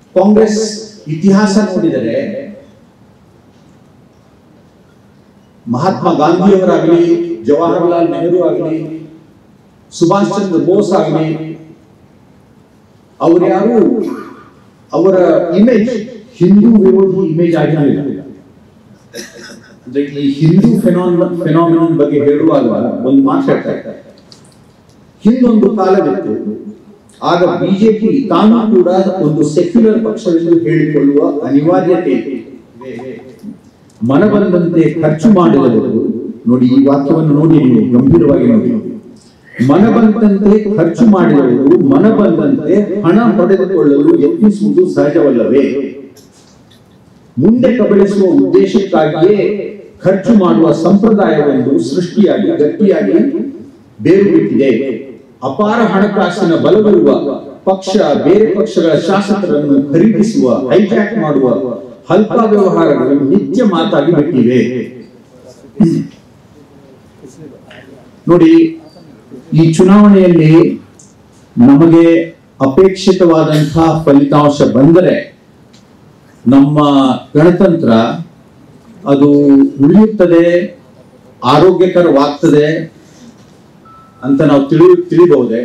ಕಾಂಗ್ರೆಸ್ ಇತಿಹಾಸ ನೋಡಿದರೆ ಮಹಾತ್ಮ ಗಾಂಧಿಯವರಾಗಲಿ ಜವಾಹರ್ಲಾಲ್ ನೆಹರು ಆಗಲಿ ಸುಭಾಷ್ ಚಂದ್ರ ಬೋಸ್ ಆಗಲಿ ಅವರು ಯಾರು ಅವರ ಇಮೇಜ್ ಹಿಂದೂ ವಿರೋಧಿ ಇಮೇಜ್ ಆಗಿರಲಿಲ್ಲ ಅಂದ್ರೆ ಈ ಹಿಂದೂ ಫೆನಾಮಿನ ಫೆನಾಮಿನನ್ ಬಗ್ಗೆ ಹೇಳುವಾಗ ಒಂದು ಮಾತು ಹೇಳ್ತಾ ಇದ್ದಾರೆ ಹಿಂದೊಂದು ಕಾಲವಿತ್ತು ಆಗ ಬಿಜೆಪಿ ತಾನು ಕೂಡ ಒಂದು ಸೆಕ್ಯುಲರ್ ಪಕ್ಷವೆಂದು ಹೇಳಿಕೊಳ್ಳುವ ಅನಿವಾರ್ಯತೆ ಇತ್ತು. ಮನ ಬಂದಂತೆ ಖರ್ಚು ಮಾಡಿದವರು ನೋಡಿ ಈ ವಾಕ್ಯವನ್ನು ನೋಡಿ ನೀವು ಗಂಭೀರವಾಗಿ ನೋಡಿ ಮನ ಬಂದಂತೆ ಖರ್ಚು ಮಾಡಿದವರು ಮನ ಬಂದಂತೆ ಹಣ ಪಡೆದುಕೊಳ್ಳಲು ಯತ್ನಿಸುವುದು ಸಹಜವಲ್ಲವೇ ಮುಂದೆ ಕಬಳಿಸುವ ಉದ್ದೇಶಕ್ಕಾಗಿಯೇ ಖರ್ಚು ಮಾಡುವ ಸಂಪ್ರದಾಯವೊಂದು ಸೃಷ್ಟಿಯಾಗಿ ಗಟ್ಟಿಯಾಗಿ ಬೇರು ಬಿಟ್ಟಿದೆ ಅಪಾರ ಹಣಕಾಸಿನ ಬಲವಿರುವ ಪಕ್ಷ ಬೇರೆ ಪಕ್ಷಗಳ ಶಾಸಕರನ್ನು ಖರೀದಿಸುವ ಹೈಜಾಕ್ ಮಾಡುವ ಹಲ್ಕ ವ್ಯವಹಾರಗಳು ನಿತ್ಯ ಮಾತಾಗಿ ಬಿಟ್ಟಿವೆ ನೋಡಿ ಈ ಚುನಾವಣೆಯಲ್ಲಿ ನಮಗೆ ಅಪೇಕ್ಷಿತವಾದಂತಹ ಫಲಿತಾಂಶ ಬಂದರೆ ನಮ್ಮ ಗಣತಂತ್ರ ಅದು ಉಳಿಯುತ್ತದೆ ಆರೋಗ್ಯಕರವಾಗ್ತದೆ ಅಂತ ನಾವು ತಿಳಿ ತಿಳಿಬಹುದೇ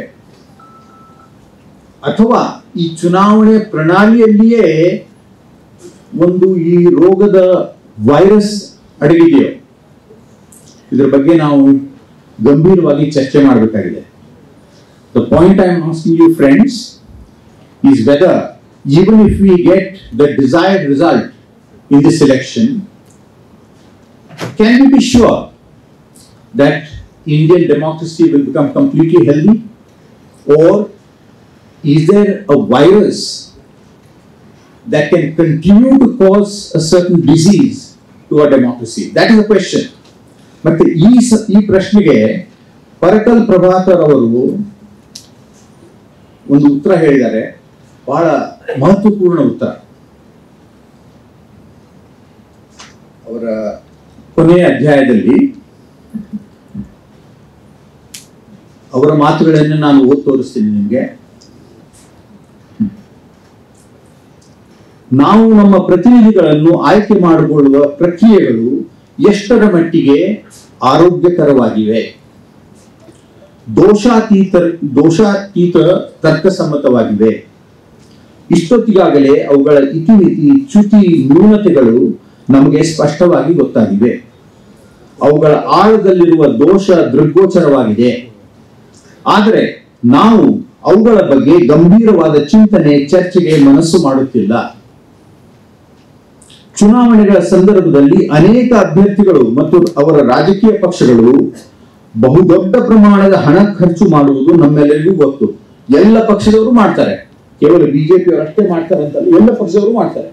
ಅಥವಾ ಈ ಚುನಾವಣೆ ಪ್ರಣಾಳಿಯಲ್ಲಿಯೇ ಒಂದು ಈ ರೋಗದ ವೈರಸ್ ಅಡಗಿದೆಯೋ ಇದ್ರ ಬಗ್ಗೆ ನಾವು ಗಂಭೀರವಾಗಿ ಚರ್ಚೆ ಮಾಡಬೇಕಾಗಿದೆ the point I am asking you friends is whether even if we get the desired result in this election, can we be sure that Indian democracy will become completely healthy? Or is there a virus that can continue to cause a certain disease to our democracy? That is the question. ಮತ್ತೆ ಈ ಸ- ಈ ಪ್ರಶ್ನೆಗೆ ಪರಕಲ್ ಪ್ರಭಾಕರ್ ಅವರು ಒಂದು ಉತ್ತರ ಹೇಳಿದ್ದಾರೆ ಬಹಳ ಮಹತ್ವಪೂರ್ಣ ಉತ್ತರ ಅವರ ಕೊನೆಯ ಅಧ್ಯಾಯದಲ್ಲಿ ಅವರ ಮಾತುಗಳನ್ನು ನಾನು ಓದಿ ತೋರಿಸ್ತೀನಿ ನಿಮಗೆ ನಾವು ನಮ್ಮ ಪ್ರತಿನಿಧಿಗಳನ್ನು ಆಯ್ಕೆ ಮಾಡಿಕೊಳ್ಳುವ ಪ್ರಕ್ರಿಯೆಗಳು ಎಷ್ಟರ ಮಟ್ಟಿಗೆ ಆರೋಗ್ಯಕರವಾಗಿವೆ ದೋಷಾತೀತ ದೋಷಾತೀತ ತರ್ಕಸಮ್ಮತವಾಗಿವೆ ಇಷ್ಟೊತ್ತಿಗಾಗಲೇ ಅವುಗಳ ಇತಿಮಿತಿ ಚ್ಯುತಿ ನ್ಯೂನತೆಗಳು ನಮಗೆ ಸ್ಪಷ್ಟವಾಗಿ ಗೊತ್ತಾಗಿವೆ ಅವುಗಳ ಆಳದಲ್ಲಿರುವ ದೋಷ ದೃಗ್ಗೋಚರವಾಗಿದೆ ಆದರೆ ನಾವು ಅವುಗಳ ಬಗ್ಗೆ ಗಂಭೀರವಾದ ಚಿಂತನೆ ಚರ್ಚೆಗೆ ಮನಸ್ಸು ಮಾಡುತ್ತಿಲ್ಲ ಚುನಾವಣೆಗಳ ಸಂದರ್ಭದಲ್ಲಿ ಅನೇಕ ಅಭ್ಯರ್ಥಿಗಳು ಮತ್ತು ಅವರ ರಾಜಕೀಯ ಪಕ್ಷಗಳು ಬಹುದೊಡ್ಡ ಪ್ರಮಾಣದ ಹಣ ಖರ್ಚು ಮಾಡುವುದು ನಮ್ಮೆಲ್ಲರಿಗೂ ಗೊತ್ತು ಎಲ್ಲ ಪಕ್ಷದವರು ಮಾಡ್ತಾರೆ ಕೇವಲ ಬಿಜೆಪಿ ಅಷ್ಟೇ ಮಾಡ್ತಾರೆ ಅಂತಲ್ಲ ಎಲ್ಲ ಪಕ್ಷದವರು ಮಾಡ್ತಾರೆ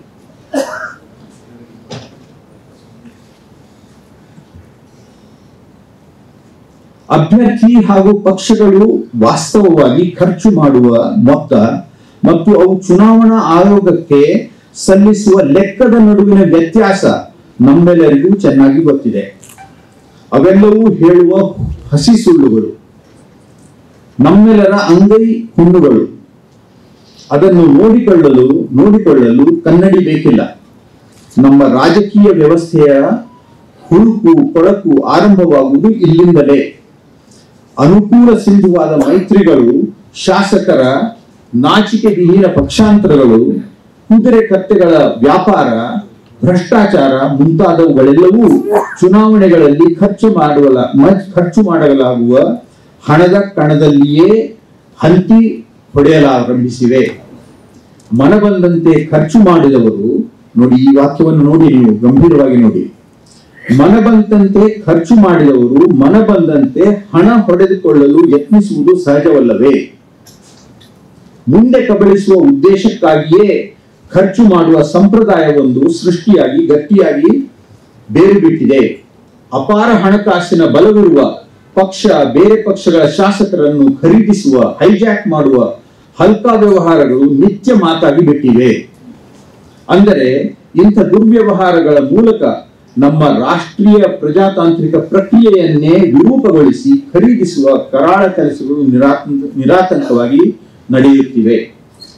ಅಭ್ಯರ್ಥಿ ಹಾಗೂ ಪಕ್ಷಗಳು ವಾಸ್ತವವಾಗಿ ಖರ್ಚು ಮಾಡುವ ಮೊತ್ತ ಮತ್ತು ಅವು ಚುನಾವಣಾ ಆಯೋಗಕ್ಕೆ ಸಲ್ಲಿಸುವ ಲೆಕ್ಕದ ನಡುವಿನ ವ್ಯತ್ಯಾಸ ನಮ್ಮೆಲ್ಲರಿಗೂ ಚೆನ್ನಾಗಿ ಗೊತ್ತಿದೆ ಅವೆಲ್ಲವೂ ಹೇಳುವ ಹಸಿ ಸುಳ್ಳುಗಳು ನಮ್ಮೆಲ್ಲರ ಅಂಗೈ ಹುಣ್ಣುಗಳು ಅದನ್ನು ನೋಡಿಕೊಳ್ಳಲು ನೋಡಿಕೊಳ್ಳಲು ಕನ್ನಡಿ ಬೇಕಿಲ್ಲ ನಮ್ಮ ರಾಜಕೀಯ ವ್ಯವಸ್ಥೆಯ ಹುಳುಕು ಕೊಳಕು ಆರಂಭವಾಗುವುದು ಇಲ್ಲಿಂದಲೇ ಅನುಕೂಲ ಸಿಂಧುವಾದ ಮೈತ್ರಿಗಳು ಶಾಸಕರ ನಾಚಿಕೆ ವಿಹೀನ ಪಕ್ಷಾಂತರಗಳು ಕುದುರೆ ಕತ್ತೆಗಳ ವ್ಯಾಪಾರ ಭ್ರಷ್ಟಾಚಾರ ಮುಂತಾದವುಗಳೆಲ್ಲವೂ ಚುನಾವಣೆಗಳಲ್ಲಿ ಖರ್ಚು ಮಾಡುವ ಖರ್ಚು ಮಾಡಲಾಗುವ ಹಣದ ಕಣದಲ್ಲಿಯೇ ಹಂತಿ ಹೊಡೆಯಲಾರಂಭಿಸಿವೆ ಮನ ಬಂದಂತೆ ಖರ್ಚು ಮಾಡಿದವರು ನೋಡಿ ಈ ವಾಕ್ಯವನ್ನು ನೋಡಿ ನೀವು ಗಂಭೀರವಾಗಿ ನೋಡಿ ಮನ ಬಂದಂತೆ ಖರ್ಚು ಮಾಡಿದವರು ಮನ ಬಂದಂತೆ ಹಣ ಹೊಡೆದುಕೊಳ್ಳಲು ಯತ್ನಿಸುವುದು ಸಹಜವಲ್ಲವೇ ಮುಂದೆ ಕಬಳಿಸುವ ಉದ್ದೇಶಕ್ಕಾಗಿಯೇ ಖರ್ಚು ಮಾಡುವ ಸಂಪ್ರದಾಯವೊಂದು ಸೃಷ್ಟಿಯಾಗಿ ಗಟ್ಟಿಯಾಗಿ ಬೇರು ಬಿಟ್ಟಿದೆ ಅಪಾರ ಹಣಕಾಸಿನ ಬಲವಿರುವ ಪಕ್ಷ ಬೇರೆ ಪಕ್ಷಗಳ ಶಾಸಕರನ್ನು ಖರೀದಿಸುವ ಹೈಜಾಕ್ ಮಾಡುವ ಹಲ್ಕ ವ್ಯವಹಾರಗಳು ನಿತ್ಯ ಮಾತಾಗಿ ಬಿಟ್ಟಿವೆ ಅಂದರೆ ಇಂಥ ದುರ್ವ್ಯವಹಾರಗಳ ಮೂಲಕ ನಮ್ಮ ರಾಷ್ಟ್ರೀಯ ಪ್ರಜಾತಾಂತ್ರಿಕ ಪ್ರಕ್ರಿಯೆಯನ್ನೇ ವಿರೂಪಗೊಳಿಸಿ ಖರೀದಿಸುವ ಕರಾಳ ಕೆಲಸಗಳು ನಿರಾತ ನಿರಾತಂಕವಾಗಿ ನಡೆಯುತ್ತಿವೆ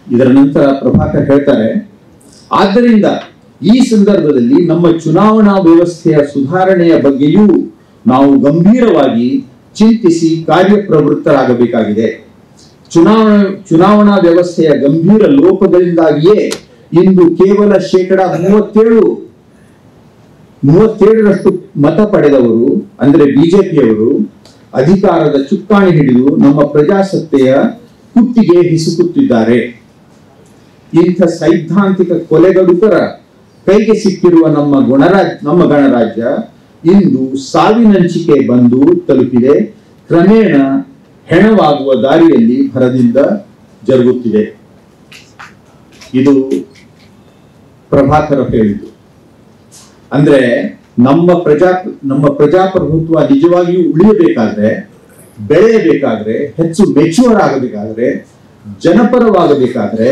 ಇದರ ನಂತರ ಪ್ರಭಾಕರ್ ಹೇಳ್ತಾರೆ ಆದ್ದರಿಂದ ಈ ಸಂದರ್ಭದಲ್ಲಿ ನಮ್ಮ ಚುನಾವಣಾ ವ್ಯವಸ್ಥೆಯ ಸುಧಾರಣೆಯ ಬಗ್ಗೆಯೂ ನಾವು ಗಂಭೀರವಾಗಿ ಚಿಂತಿಸಿ ಕಾರ್ಯಪ್ರವೃತ್ತರಾಗಬೇಕಾಗಿದೆ ಚುನಾವಣಾ ಚುನಾವಣಾ ವ್ಯವಸ್ಥೆಯ ಗಂಭೀರ ಲೋಪಗಳಿಂದಾಗಿಯೇ ಇಂದು ಕೇವಲ ಶೇಕಡ ಮೂವತ್ತೇಳು ಮೂವತ್ತೇಳರಷ್ಟು ಮತ ಪಡೆದವರು ಅಂದ್ರೆ ಬಿಜೆಪಿಯವರು ಅಧಿಕಾರದ ಚುಕ್ಕಾಣಿ ಹಿಡಿದು ನಮ್ಮ ಪ್ರಜಾಸತ್ತೆಯ ಕುತ್ತಿಗೆ ಹಿಸುಕುತ್ತಿದ್ದಾರೆ ಇಂಥ ಸೈದ್ಧಾಂತಿಕ ಕೊಲೆಗಡುಕರ ಕೈಗೆ ಸಿಕ್ಕಿರುವ ನಮ್ಮ ಗಣರಾಜ್ ನಮ್ಮ ಗಣರಾಜ್ಯ ಇಂದು ಸಾವಿನಂಚಿಕೆ ಬಂದು ತಲುಪಿದೆ ಕ್ರಮೇಣ ಹೆಣವಾಗುವ ದಾರಿಯಲ್ಲಿ ಭರದಿಂದ ಜರುಗುತ್ತಿದೆ ಇದು ಪ್ರಭಾಕರ ಹೇಳಿದ್ದು ಅಂದ್ರೆ ನಮ್ಮ ಪ್ರಜಾ ನಮ್ಮ ಪ್ರಜಾಪ್ರಭುತ್ವ ನಿಜವಾಗಿಯೂ ಉಳಿಯಬೇಕಾದ್ರೆ ಬೆಳೆಯಬೇಕಾದ್ರೆ ಹೆಚ್ಚು ಮೆಚ್ಯೂರ್ ಆಗಬೇಕಾದ್ರೆ ಜನಪರವಾಗಬೇಕಾದ್ರೆ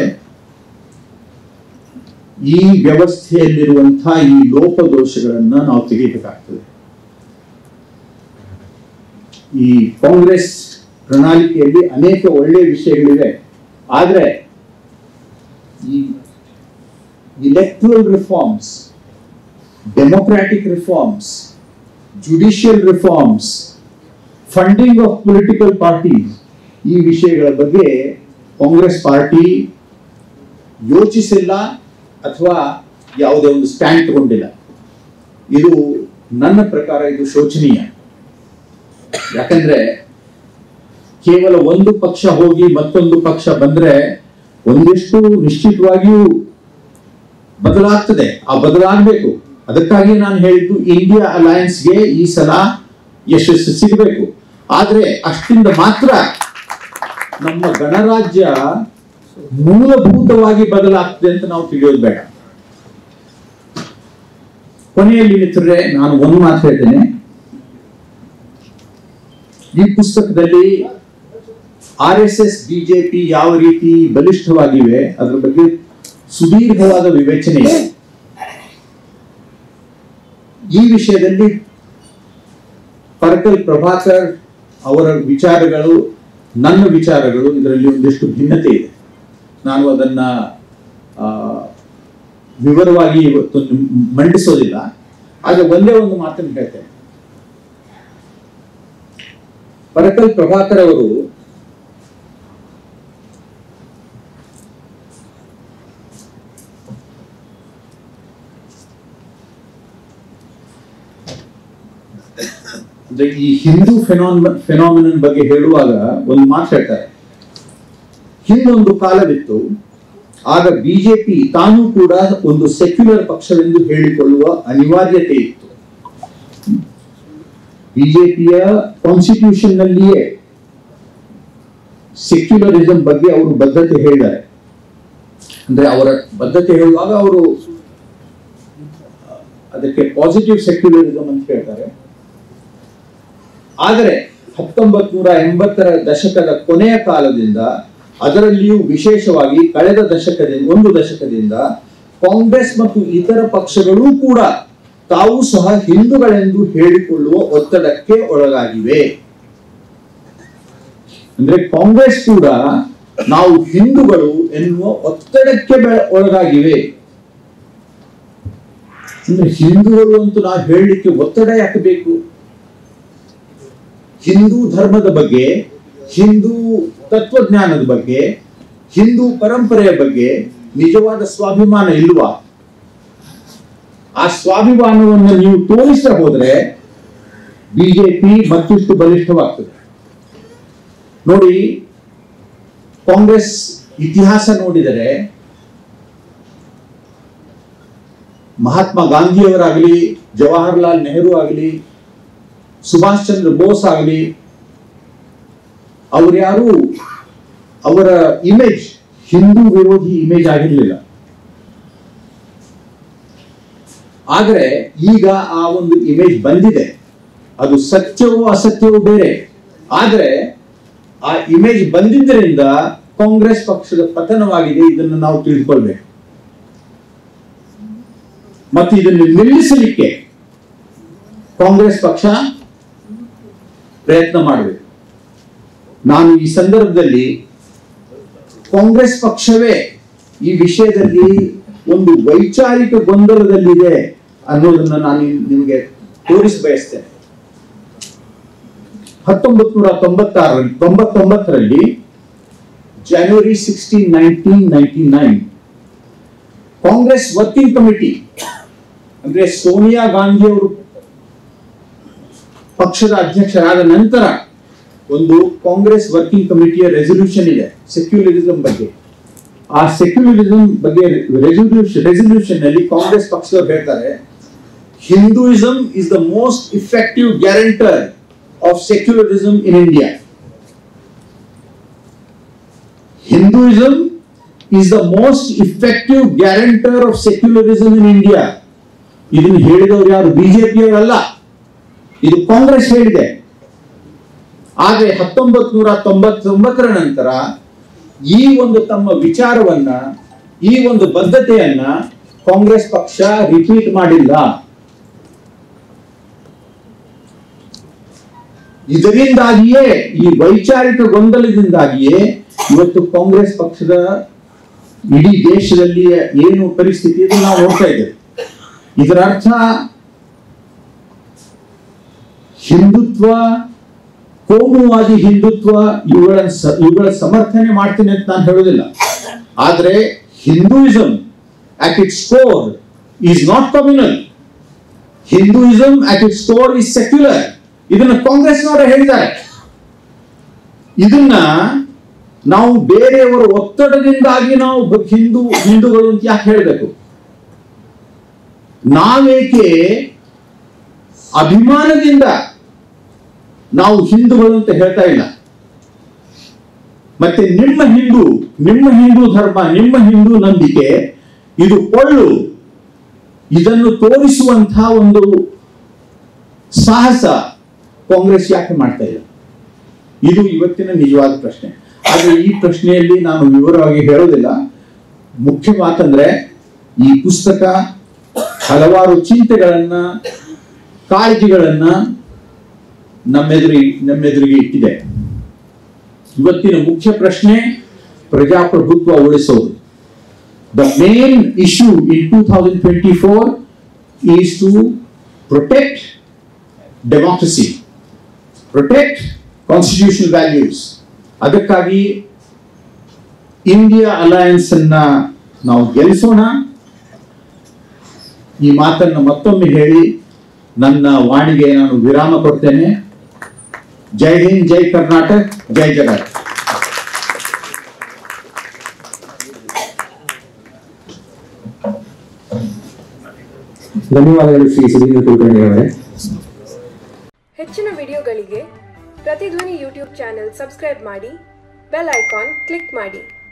ಈ ವ್ಯವಸ್ಥೆಯಲ್ಲಿರುವಂತಹ ಈ ಲೋಪದೋಷಗಳನ್ನ ನಾವು ತೆಗೆಯಬೇಕಾಗ್ತದೆ ಈ ಕಾಂಗ್ರೆಸ್ ಪ್ರಣಾಳಿಕೆಯಲ್ಲಿ ಅನೇಕ ಒಳ್ಳೆಯ ವಿಷಯಗಳಿವೆ ಆದ್ರೆ ಈ electoral reforms democratic reforms judicial reforms funding of political parties ಈ ವಿಷಯಗಳ ಬಗ್ಗೆ ಕಾಂಗ್ರೆಸ್ ಪಾರ್ಟಿ ಯೋಚಿಸಿಲ್ಲ ಅಥವಾ ಯಾವುದೇ ಒಂದು ಸ್ಟ್ಯಾಂಡ್ ತಗೊಂಡಿಲ್ಲ ಇದು ನನ್ನ ಪ್ರಕಾರ ಇದು ಶೋಚನೀಯ ಯಾಕಂದ್ರೆ ಕೇವಲ ಒಂದು ಪಕ್ಷ ಹೋಗಿ ಮತ್ತೊಂದು ಪಕ್ಷ ಬಂದ್ರೆ ಒಂದಿಷ್ಟು ನಿಶ್ಚಿತವಾಗಿಯೂ ಬದಲಾಗ್ತದೆ ಆ ಬದಲಾಗಬೇಕು ಅದಕ್ಕಾಗಿ ನಾನು ಹೇಳಿದ್ದು ಇಂಡಿಯಾ ಅಲಯನ್ಸ್ಗೆ ಈ ಸಲ ಯಶಸ್ಸು ಸಿಗಬೇಕು ಆದ್ರೆ ಅಷ್ಟಿಂದ ಮಾತ್ರ ನಮ್ಮ ಗಣರಾಜ್ಯ ಮೂಲಭೂತವಾಗಿ ಬದಲಾಗ್ತದೆ ಅಂತ ನಾವು ತಿಳಿಯೋದು ಬೇಡ ಕೊನೆಯಲ್ಲಿ ಮಿತ್ರರೇ ನಾನು ಒಂದು ಮಾತು ಹೇಳ್ತೇನೆ ಈ ಪುಸ್ತಕದಲ್ಲಿ ಆರ್ ಎಸ್ ಎಸ್ ಬಿಜೆಪಿ ಯಾವ ರೀತಿ ಬಲಿಷ್ಠವಾಗಿವೆ ಅದರ ಬಗ್ಗೆ ಸುದೀರ್ಘವಾದ ವಿವೇಚನೆ ಇದೆ ಈ ವಿಷಯದಲ್ಲಿ ಪರ್ಕಲ್ ಪ್ರಭಾಕರ್ ಅವರ ವಿಚಾರಗಳು ನನ್ನ ವಿಚಾರಗಳು ಇದರಲ್ಲಿ ಒಂದಿಷ್ಟು ಭಿನ್ನತೆ ಇದೆ ನಾನು ಅದನ್ನ ಆ, ವಿವರವಾಗಿ ಇವತ್ತು ನಿಮ್- ಮಂಡಿಸೋದಿಲ್ಲ ಆದ್ರೆ ಒಂದೇ ಒಂದು ಮಾತನ್ನು ಹೇಳ್ತೇನೆ ಪರಕಲ್ ಪ್ರಭಾಕರ್ ಅವರು ಅಂದ್ರೆ ಈ ಹಿಂದೂ ಫೆನಾನ್ ಫೆನಾಮಿನನ್ ಬಗ್ಗೆ ಹೇಳುವಾಗ ಒಂದು ಮಾತು ಹೇಳ್ತಾರೆ ಹಿಂದೊಂದು ಕಾಲವಿತ್ತು ಆಗ ಬಿಜೆಪಿ ತಾನು ಕೂಡ ಒಂದು ಸೆಕ್ಯುಲರ್ ಪಕ್ಷವೆಂದು ಹೇಳಿಕೊಳ್ಳುವ ಅನಿವಾರ್ಯತೆ ಇತ್ತು ಬಿಜೆಪಿಯ ಕಾನ್ಸ್ಟಿಟ್ಯೂಷನ್ ನಲ್ಲಿಯೇ ಸೆಕ್ಯುಲರಿಸಂ ಬಗ್ಗೆ ಅವರು ಬದ್ಧತೆ ಹೇಳಿದ್ದಾರೆ ಅಂದ್ರೆ ಅವರ ಬದ್ಧತೆ ಹೇಳುವಾಗ ಅವರು ಅದಕ್ಕೆ ಪಾಸಿಟಿವ್ ಸೆಕ್ಯುಲರಿಸಂ ಅಂತ ಹೇಳ್ತಾರೆ ಆದರೆ ಹತ್ತೊಂಬತ್ ನೂರ ಎಂಬತ್ತರ ದಶಕದ ಕೊನೆಯ ಕಾಲದಿಂದ ಅದರಲ್ಲಿಯೂ ವಿಶೇಷವಾಗಿ ಕಳೆದ ದಶಕದಿಂದ ಒಂದು ದಶಕದಿಂದ ಕಾಂಗ್ರೆಸ್ ಮತ್ತು ಇತರ ಪಕ್ಷಗಳೂ ಕೂಡ ತಾವು ಸಹ ಹಿಂದೂಗಳೆಂದು ಹೇಳಿಕೊಳ್ಳುವ ಒತ್ತಡಕ್ಕೆ ಒಳಗಾಗಿವೆ ಅಂದ್ರೆ ಕಾಂಗ್ರೆಸ್ ಕೂಡ ನಾವು ಹಿಂದೂಗಳು ಎನ್ನುವ ಒತ್ತಡಕ್ಕೆ ಬೆ- ಒಳಗಾಗಿವೆ ಅಂದ್ರೆ ಹಿಂದೂಗಳು ಅಂತೂ ನಾವು ಹೇಳಲಿಕ್ಕೆ ಒತ್ತಡ ಯಾಕೆ ಬೇಕು ಹಿಂದೂ ಧರ್ಮದ ಬಗ್ಗೆ ಹಿಂದೂ ತತ್ವಜ್ಞಾನದ ಬಗ್ಗೆ ಹಿಂದೂ ಪರಂಪರೆಯ ಬಗ್ಗೆ ನಿಜವಾದ ಸ್ವಾಭಿಮಾನ ಇಲ್ವಾ ಆ ಸ್ವಾಭಿಮಾನವನ್ನು ನೀವು ತೋರಿಸ ಹೋದ್ರೆ ಬಿಜೆಪಿ ಮತ್ತಿಷ್ಟು ಬಲಿಷ್ಠವಾಗ್ತದೆ ನೋಡಿ ಕಾಂಗ್ರೆಸ್ ಇತಿಹಾಸ ನೋಡಿದರೆ ಮಹಾತ್ಮ ಗಾಂಧಿಯವರಾಗಲಿ ಜವಾಹರ್ಲಾಲ್ ನೆಹರು ಆಗಲಿ ಸುಭಾಷ್ ಚಂದ್ರ ಬೋಸ್ ಆಗಲಿ ಅವ್ರು ಯಾರು ಅವರ ಇಮೇಜ್ ಹಿಂದೂ ವಿರೋಧಿ ಇಮೇಜ್ ಆಗಿರಲಿಲ್ಲ ಆದರೆ ಈಗ ಆ ಒಂದು ಇಮೇಜ್ ಬಂದಿದೆ ಅದು ಸತ್ಯವೋ ಅಸತ್ಯವೋ ಬೇರೆ ಆದರೆ ಆ ಇಮೇಜ್ ಬಂದಿದ್ದರಿಂದ ಕಾಂಗ್ರೆಸ್ ಪಕ್ಷದ ಪತನವಾಗಿದೆ ಇದನ್ನು ನಾವು ತಿಳಿದುಕೊಳ್ಬೇಕು ಮತ್ತು ಇದನ್ನು ನಿಲ್ಲಿಸಲಿಕ್ಕೆ ಕಾಂಗ್ರೆಸ್ ಪಕ್ಷ ಪ್ರಯತ್ನ ಮಾಡಬೇಕು ನಾನು ಈ ಸಂದರ್ಭದಲ್ಲಿ ಕಾಂಗ್ರೆಸ್ ಪಕ್ಷವೇ ಈ ವಿಷಯದಲ್ಲಿ ಒಂದು ವೈಚಾರಿಕ ಗೊಂದಲದಲ್ಲಿದೆ ಅನ್ನೋದನ್ನ ನಾನು ನಿಮ್- ನಿಮಗೆ ತೋರಿಸ ಬಯಸ್ತೇನೆ ಹತ್ತೊಂಬತ್ ನೂರ ತೊಂಬತ್ತಾರರಲ್ಲಿ ತೊಂಬತ್ತೊಂಬತ್ತರಲ್ಲಿ January sixteen nineteen ninety nine Congress working committee ಅಂದ್ರೆ ಸೋನಿಯಾ ಗಾಂಧಿ ಅವರು ಪಕ್ಷದ ಅಧ್ಯಕ್ಷರಾದ ನಂತರ ಒಂದು ಕಾಂಗ್ರೆಸ್ ವರ್ಕಿಂಗ್ ಕಮಿಟಿಯ ರೆಸಲ್ಯೂಷನ್ ಇದೆ ಸೆಕ್ಯುಲರಿಸಂ ಬಗ್ಗೆ ಆ ಸೆಕ್ಯುಲರಿಸಂ ಬಗ್ಗೆ ರೆಸಲ್ಯೂಷನ್ ರೆಸಲ್ಯೂಷನ್ ನಲ್ಲಿ ಕಾಂಗ್ರೆಸ್ ಪಕ್ಷದವರು ಹೇಳ್ತಾರೆ Hinduism is the most effective guarantor of secularism in India Hinduism is the most effective guarantor of secularism in India. ಇದನ್ನು ಹೇಳಿದವರು ಯಾರು ಬಿಜೆಪಿಯವರಲ್ಲ ಇದು ಕಾಂಗ್ರೆಸ್ ಹೇಳಿದೆ ಆದರೆ ಹತ್ತೊಂಬತ್ ನೂರ ತೊಂಬತ್ತೊಂಬತ್ತರ ನಂತರ ಈ ಒಂದು ತಮ್ಮ ವಿಚಾರವನ್ನ ಈ ಒಂದು ಬದ್ಧತೆಯನ್ನ ಕಾಂಗ್ರೆಸ್ ಪಕ್ಷ ರಿಪೀಟ್ ಮಾಡಿಲ್ಲ ಇದರಿಂದಾಗಿಯೇ ಈ ವೈಚಾರಿಕ ಗೊಂದಲದಿಂದಾಗಿಯೇ ಇವತ್ತು ಕಾಂಗ್ರೆಸ್ ಪಕ್ಷದ ಇಡೀ ದೇಶದಲ್ಲಿ ಏನು ಪರಿಸ್ಥಿತಿ ಇದೆ ನಾವು ನೋಡ್ತಾ ಇದ್ದೇವೆ ಇದರ ಅರ್ಥ ಹಿಂದುತ್ವ ಕೋಮುವಾದಿ ಹಿಂದುತ್ವ ಇವುಗಳ ಸ- ಇವುಗಳ ಸಮರ್ಥನೆ ಮಾಡ್ತೇನೆ ಅಂತ ನಾನು ಹೇಳೋದಿಲ್ಲ ಆದ್ರೆ Hinduism at its core is not communal Hinduism at its core is secular ಇದನ್ನ ಕಾಂಗ್ರೆಸ್ನವರೇ ಹೇಳಿದ್ದಾರೆ ಇದನ್ನ ನಾವು ಬೇರೆಯವರ ಒತ್ತಡದಿಂದಾಗಿ ನಾವು ಬ- ಹಿಂದೂ ಹಿಂದೂಗಳು ಅಂತ ಯಾಕೆ ಹೇಳಬೇಕು ನಾವೇಕೆ ಅಭಿಮಾನದಿಂದ ನಾವು ಹಿಂದೂಗಳು ಅಂತ ಹೇಳ್ತಾ ಇಲ್ಲ ಮತ್ತೆ ನಿಮ್ಮ ಹಿಂದೂ ನಿಮ್ಮ ಹಿಂದೂ ಧರ್ಮ ನಿಮ್ಮ ಹಿಂದೂ ನಂಬಿಕೆ ಇದು ಕೊಳ್ಳು ಇದನ್ನು ತೋರಿಸುವಂತಹ ಒಂದು ಸಾಹಸ ಕಾಂಗ್ರೆಸ್ ಯಾಕೆ ಮಾಡ್ತಾ ಇಲ್ಲ ಇದು ಇವತ್ತಿನ ನಿಜವಾದ ಪ್ರಶ್ನೆ ಆದ್ರೆ ಈ ಪ್ರಶ್ನೆಯಲ್ಲಿ ನಾನು ವಿವರವಾಗಿ ಹೇಳೋದಿಲ್ಲ ಮುಖ್ಯ ಮಾತಂದ್ರೆ ಈ ಪುಸ್ತಕ ಹಲವಾರು ಚಿಂತೆಗಳನ್ನ ಕಾಳಜಿಗಳನ್ನ ನಮ್ಮೆದುರಿ ನಮ್ಮೆದುರಿಗೆ ಇಟ್ಟಿದೆ ಇವತ್ತಿನ ಮುಖ್ಯ ಪ್ರಶ್ನೆ ಪ್ರಜಾಪ್ರಭುತ್ವ ಉಳಿಸೋದು the main issue in two thousand twenty four is to protect democracy protect constitutional values ಅದಕ್ಕಾಗಿ ಇಂಡಿಯಾ ಅಲಯನ್ಸ್ ಅನ್ನ ನಾವು ಗೆಲ್ಲಿಸೋಣ ಈ ಮಾತನ್ನು ಮತ್ತೊಮ್ಮೆ ಹೇಳಿ ನನ್ನ ವಾಣಿಗೆ ನಾನು ವಿರಾಮ ಕೊಡ್ತೇನೆ ಜೈ ಹಿಂದ್ ಜೈ ಕರ್ನಾಟಕ ಜೈ ಜಗತ್ ಧನ್ಯವಾದಗಳು ಶ್ರೀ ಸುಧೀಂದ್ರ ಕುಲಕರ್ಣಿ ಅವರೇ ಹೆಚ್ಚಿನ ವಿಡಿಯೋಗಳಿಗೆ ಪ್ರತಿಧ್ವನಿ ಯೂಟ್ಯೂಬ್ ಚಾನೆಲ್ ಸಬ್ಸ್ಕ್ರೈಬ್ ಮಾಡಿ ಬೆಲ್ ಐಕಾನ್ ಕ್ಲಿಕ್ ಮಾಡಿ